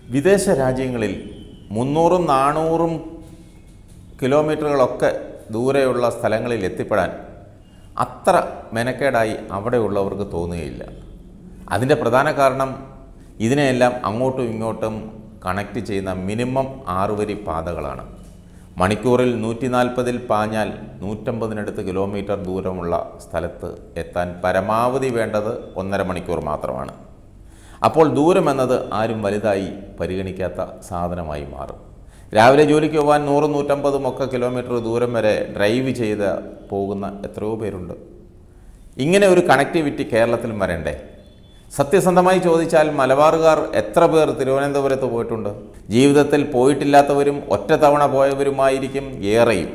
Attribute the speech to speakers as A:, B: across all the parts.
A: വിദേശ രാജ്യങ്ങളിൽ മുന്നൂറും നാനൂറും കിലോമീറ്ററുകളൊക്കെ ദൂരെയുള്ള സ്ഥലങ്ങളിൽ എത്തിപ്പെടാൻ അത്ര മെനക്കേടായി അവിടെയുള്ളവർക്ക് തോന്നുകയില്ല അതിൻ്റെ പ്രധാന കാരണം ഇതിനെയെല്ലാം അങ്ങോട്ടും ഇങ്ങോട്ടും കണക്ട് ചെയ്യുന്ന മിനിമം ആറുവരി പാതകളാണ് മണിക്കൂറിൽ നൂറ്റി നാൽപ്പതിൽ പാഞ്ഞാൽ നൂറ്റമ്പതിനടുത്ത് കിലോമീറ്റർ ദൂരമുള്ള സ്ഥലത്ത് എത്താൻ പരമാവധി വേണ്ടത് ഒന്നര മണിക്കൂർ മാത്രമാണ് അപ്പോൾ ദൂരം എന്നത് ആരും വലുതായി പരിഗണിക്കാത്ത സാധനമായി മാറും രാവിലെ ജോലിക്ക് പോകാൻ നൂറും നൂറ്റമ്പതും ഒക്കെ കിലോമീറ്റർ ദൂരം വരെ ഡ്രൈവ് ചെയ്ത് പോകുന്ന എത്രയോ പേരുണ്ട് ഇങ്ങനെ ഒരു കണക്ടിവിറ്റി കേരളത്തിലും വരണ്ടേ സത്യസന്ധമായി ചോദിച്ചാൽ മലബാറുകാർ എത്ര പേർ തിരുവനന്തപുരത്ത് പോയിട്ടുണ്ട് ജീവിതത്തിൽ പോയിട്ടില്ലാത്തവരും ഒറ്റ തവണ പോയവരുമായിരിക്കും ഏറെയും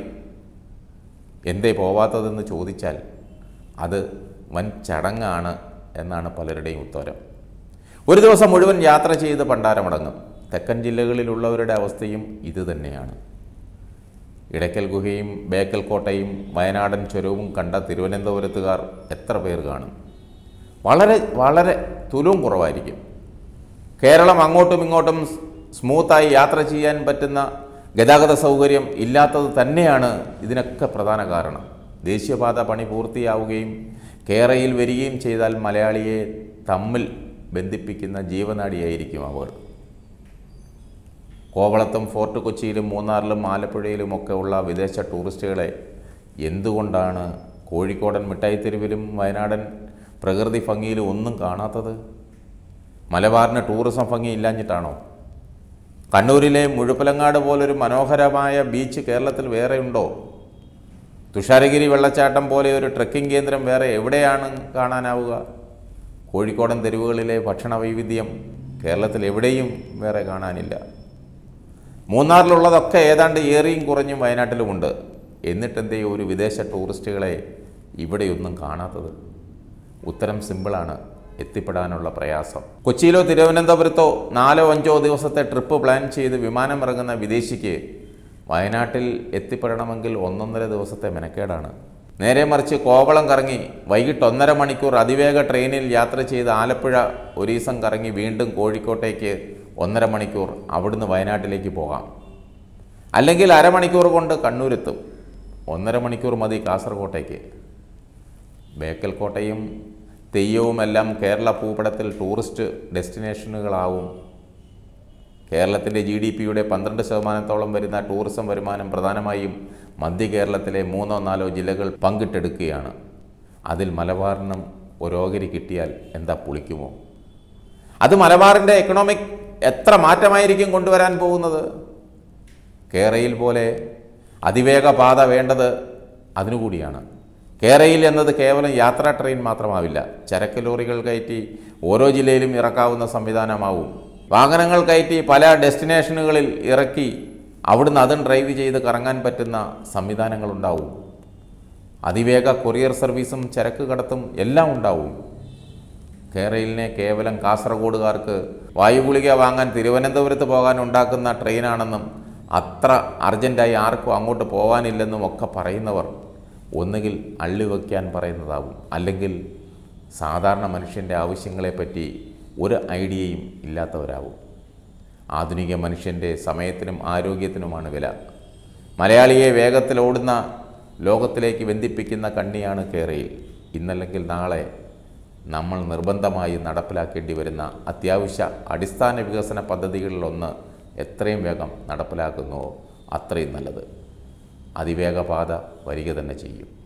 A: എന്തേ പോവാത്തതെന്ന് ചോദിച്ചാൽ അത് വൻ ചടങ്ങാണ് എന്നാണ് പലരുടെയും ഉത്തരം ഒരു ദിവസം മുഴുവൻ യാത്ര ചെയ്ത് പണ്ടാരമടങ്ങും തെക്കൻ ജില്ലകളിലുള്ളവരുടെ അവസ്ഥയും ഇതുതന്നെയാണ് ഇടയ്ക്കൽ ഗുഹയും ബേക്കൽ കോട്ടയും വയനാടൻ ചുരവും കണ്ട തിരുവനന്തപുരത്തുകാർ എത്ര പേർ കാണും വളരെ വളരെ തുലവും കുറവായിരിക്കും കേരളം അങ്ങോട്ടും ഇങ്ങോട്ടും സ് സ്മൂത്തായി യാത്ര ചെയ്യാൻ പറ്റുന്ന ഗതാഗത സൗകര്യം ഇല്ലാത്തത് തന്നെയാണ് ഇതിനൊക്കെ പ്രധാന കാരണം ദേശീയപാത പണി പൂർത്തിയാവുകയും കേരയിൽ വരികയും ചെയ്താൽ മലയാളിയെ തമ്മിൽ ബന്ധിപ്പിക്കുന്ന ജീവനാടിയായിരിക്കും അവർ കോവളത്തും ഫോർട്ട് കൊച്ചിയിലും മൂന്നാറിലും ആലപ്പുഴയിലും ഒക്കെ ഉള്ള വിദേശ ടൂറിസ്റ്റുകളെ എന്തുകൊണ്ടാണ് കോഴിക്കോടൻ മിഠായിത്തെരുവിലും വയനാടൻ പ്രകൃതി ഭംഗിയിലും ഒന്നും കാണാത്തത് മലബാറിന് ടൂറിസം ഭംഗി ഇല്ലാഞ്ഞിട്ടാണോ കണ്ണൂരിലെ മുഴുപ്പലങ്ങാട് പോലൊരു മനോഹരമായ ബീച്ച് കേരളത്തിൽ വേറെ ഉണ്ടോ തുഷാരഗിരി വെള്ളച്ചാട്ടം പോലെ ഒരു ട്രെക്കിംഗ് കേന്ദ്രം വേറെ എവിടെയാണ് കാണാനാവുക കോഴിക്കോടൻ തെരുവുകളിലെ ഭക്ഷണ വൈവിധ്യം കേരളത്തിൽ എവിടെയും വേറെ കാണാനില്ല മൂന്നാറിലുള്ളതൊക്കെ ഏതാണ്ട് ഏറിയും കുറഞ്ഞും വയനാട്ടിലുമുണ്ട് എന്നിട്ടെന്തേ ഒരു വിദേശ ടൂറിസ്റ്റുകളെ ഇവിടെയൊന്നും കാണാത്തത് ഉത്തരം സിമ്പിളാണ് എത്തിപ്പെടാനുള്ള പ്രയാസം കൊച്ചിയിലോ തിരുവനന്തപുരത്തോ നാലോ അഞ്ചോ ദിവസത്തെ ട്രിപ്പ് പ്ലാൻ ചെയ്ത് വിമാനം ഇറങ്ങുന്ന വിദേശിക്ക് വയനാട്ടിൽ എത്തിപ്പെടണമെങ്കിൽ ഒന്നൊന്നര ദിവസത്തെ മെനക്കേടാണ് നേരെ മറിച്ച് കോവളം കറങ്ങി വൈകിട്ട് ഒന്നര മണിക്കൂർ അതിവേഗ ട്രെയിനിൽ യാത്ര ചെയ്ത് ആലപ്പുഴ ഒരു ദിവസം കറങ്ങി വീണ്ടും കോഴിക്കോട്ടേക്ക് ഒന്നര മണിക്കൂർ അവിടുന്ന് വയനാട്ടിലേക്ക് പോകാം അല്ലെങ്കിൽ അരമണിക്കൂർ കൊണ്ട് കണ്ണൂരെത്തും ഒന്നര മണിക്കൂർ മതി കാസർഗോട്ടേക്ക് ബേക്കൽ കോട്ടയും തെയ്യവുമെല്ലാം കേരള ഭൂപടത്തിൽ ടൂറിസ്റ്റ് ഡെസ്റ്റിനേഷനുകളാവും കേരളത്തിൻ്റെ ജി ഡി പിയുടെ പന്ത്രണ്ട് ശതമാനത്തോളം വരുന്ന ടൂറിസം വരുമാനം പ്രധാനമായും മധ്യ കേരളത്തിലെ മൂന്നോ നാലോ ജില്ലകൾ പങ്കിട്ടെടുക്കുകയാണ് അതിൽ മലബാറിനും ഒരു ഓഹരി കിട്ടിയാൽ എന്താ പുളിക്കുമോ അത് മലബാറിൻ്റെ എക്കണോമിക് എത്ര മാറ്റമായിരിക്കും കൊണ്ടുവരാൻ പോകുന്നത് കേരയിൽ പോലെ അതിവേഗ പാത വേണ്ടത് അതിനുകൂടിയാണ് കേരയിൽ എന്നത് കേവലം യാത്രാ ട്രെയിൻ മാത്രമാവില്ല ചരക്ക് ലോറികൾ കയറ്റി ഓരോ ജില്ലയിലും ഇറക്കാവുന്ന സംവിധാനമാവും വാഹനങ്ങൾ കയറ്റി പല ഡെസ്റ്റിനേഷനുകളിൽ ഇറക്കി അവിടുന്ന് അതും ഡ്രൈവ് ചെയ്ത് കറങ്ങാൻ പറ്റുന്ന സംവിധാനങ്ങളുണ്ടാവും അതിവേഗ കൊറിയർ സർവീസും ചരക്ക് കടത്തും എല്ലാം ഉണ്ടാവും കേരളിനെ കേവലം കാസർഗോഡുകാർക്ക് വായുഗുളിക വാങ്ങാൻ തിരുവനന്തപുരത്ത് പോകാൻ ഉണ്ടാക്കുന്ന ട്രെയിനാണെന്നും അത്ര അർജൻറ്റായി ആർക്കും അങ്ങോട്ട് പോകാനില്ലെന്നും ഒക്കെ പറയുന്നവർ ഒന്നുകിൽ അള്ളിവയ്ക്കാൻ പറയുന്നതാവും അല്ലെങ്കിൽ സാധാരണ മനുഷ്യൻ്റെ ആവശ്യങ്ങളെപ്പറ്റി ഒരു ഐഡിയയും ഇല്ലാത്തവരാവും ആധുനിക മനുഷ്യൻ്റെ സമയത്തിനും ആരോഗ്യത്തിനുമാണ് വില മലയാളിയെ വേഗത്തിൽ ഓടുന്ന ലോകത്തിലേക്ക് ബന്ധിപ്പിക്കുന്ന കണ്ണിയാണ് കേരയിൽ ഇന്നല്ലെങ്കിൽ നാളെ നമ്മൾ നിർബന്ധമായി നടപ്പിലാക്കേണ്ടി വരുന്ന അത്യാവശ്യ അടിസ്ഥാന വികസന പദ്ധതികളിലൊന്ന് എത്രയും വേഗം നടപ്പിലാക്കുന്നുവോ അത്രയും നല്ലത് അതിവേഗപാത വരിക തന്നെ ചെയ്യും